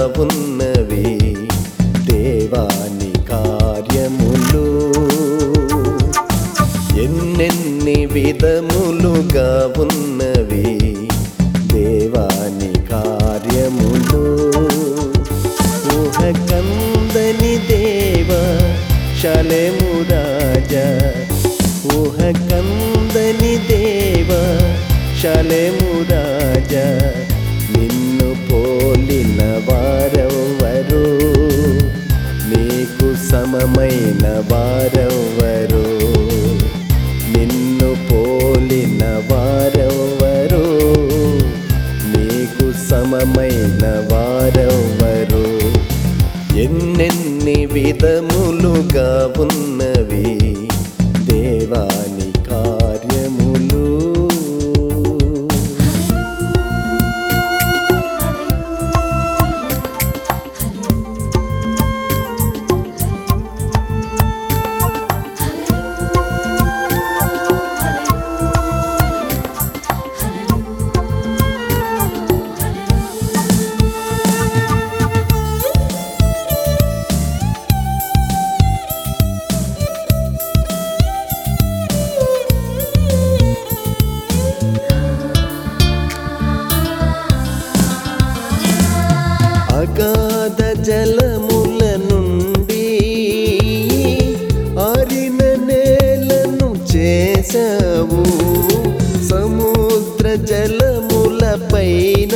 ఉన్నవి దేవాని కార్యములు ఎన్నెన్ని విధములుగా ఉన్నవి దేవాని కార్యములు ఊహకందని దేవ శలము రాజా ఊహకందని దేవ శలము రాజా నిన్ను పోలిన వారెవ్వరు నీకు సమమైన వారెవ్వరు నిన్ను పోలిన వారెవ్వరు నీకు సమమైన వారెవ్వరు ఎన్నెన్ని విధములుగా ఉన్నవి దేవాని కార్యములు అగాధ జలముల నుండి ఆరిన నేలను చేసావు సముద్ర జలముల పైన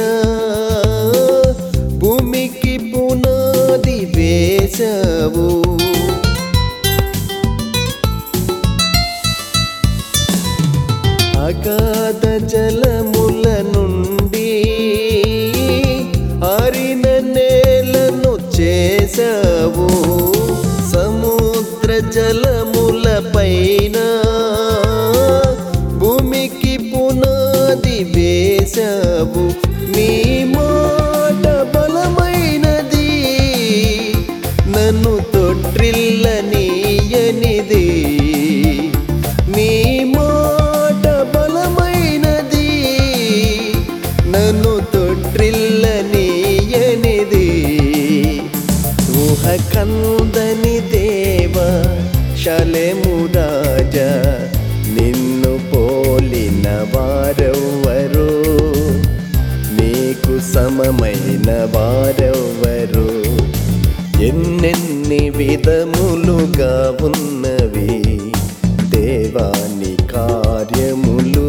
భూమికి పునాది వేశావు అగాధ జలముల నుండి ఆరిన నేలను చేసావు సముద్ర జలముల పైన భూమికి పునాది వేశావు నీ మాట బలమైనది నన్ను తొట్రిల్ల నీయనిది నీ మాట బలమైనది నన్ను తొట్రిల్ల నీయనిది ఊహ కందని దేవ శలము రాజా నిన్ను పోలిన వారెవ్వరు నీకు సమమైన వారెవ్వరు ఎన్నెన్ని విధములుగా ఉన్నవి దేవాని కార్యములు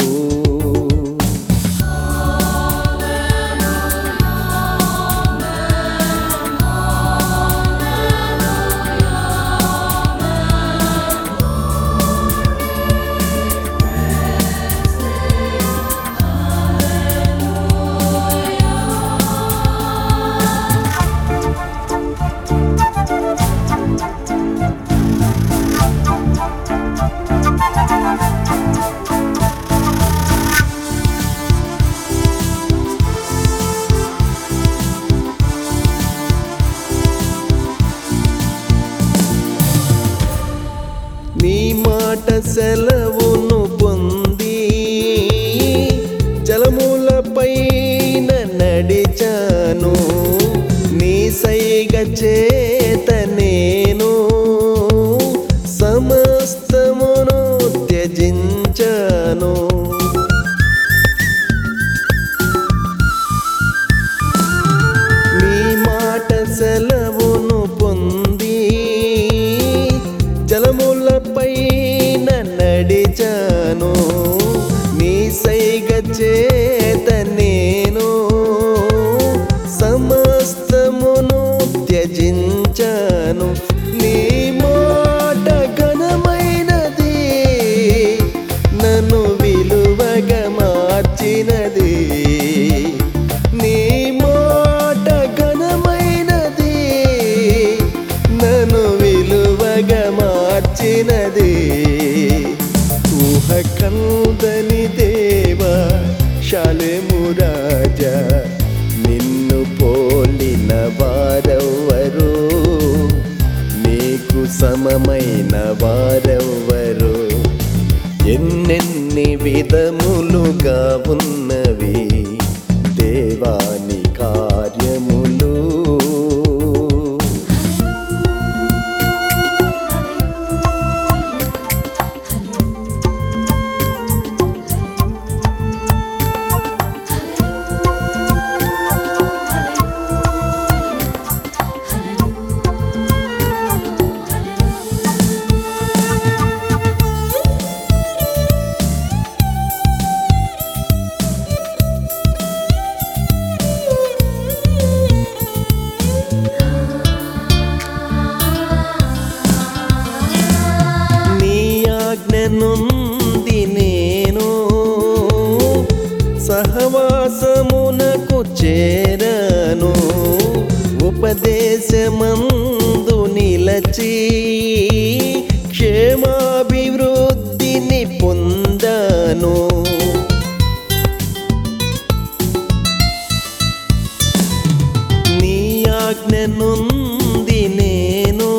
నీ మాట సెలవును పొంది జలములపైన నడిచాను నీ సైగ చేత నేను సమస్తమును త్యజించాను నీ మాట సెలవును పొంది జలములపైన నడిచాను నీ సైగ చేత నేను సమస్తమును త్యజించాను నీ మాట ఘనమైనది నన్ను విలువగా మార్చినది నీ మాట ఘనమైనది నన్ను విలువగా మార్చినది ఊహ కందని దేవా శాలెము రాజా నిన్ను పోలిన వారెవ్వరు నీకు సమమైన వారెవ్వరు ఎన్నెన్ని విధములుగా ఉన్నవి దేవాని కార్యములు నుండి నేను సహవాసమునకు చేరను ఉపదేశమందు నిలచి క్షేమాభివృద్ధిని పొందను నీ ఆజ్ఞ నుండి నేను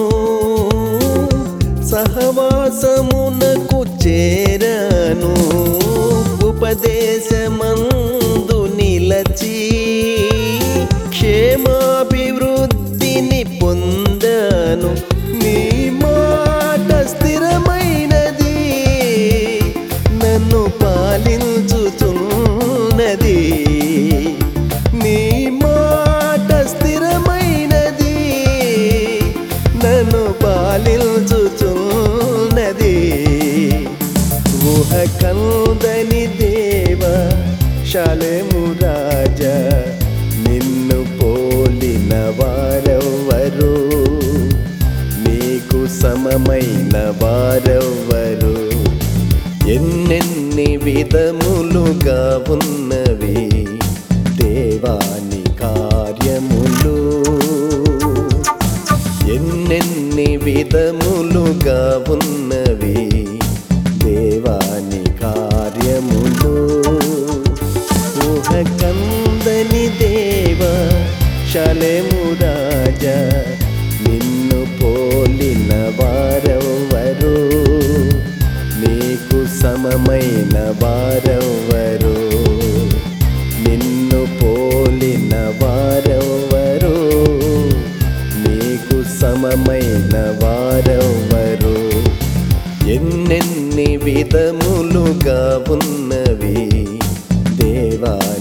సహవాసమునకు చేరను ఉపదేశమందు నిలచి క్షేమాభివృద్ధిని పొందను నీ మాట స్థిరమైనది నన్ను పాలించుచున్నది నీ మాట స్థిరమైనది నన్ను పాలించుచున్నది ఊహ కందని దేవ శాలము రాజా నిన్ను పోలిన వారెవ్వరు నీకు సమమైన వారెవ్వరు ఎన్నెన్ని విధములుగా ఉన్నవి దేవాని కార్యములు ఎన్నెన్ని విధములుగా ఉన్నవి దేవాని కార్యములు ఊహ కందని దేవ శలము రాజా నిన్ను పోలిన వారెవ్వరు నీకు సమమైన వారెవ్వరు నిన్ను పోలిన వారెవ్వరు నీకు సమమైన వారెవ్వరు ఎన్నెన్ని విధములుగా ఉన్నవి దేవాని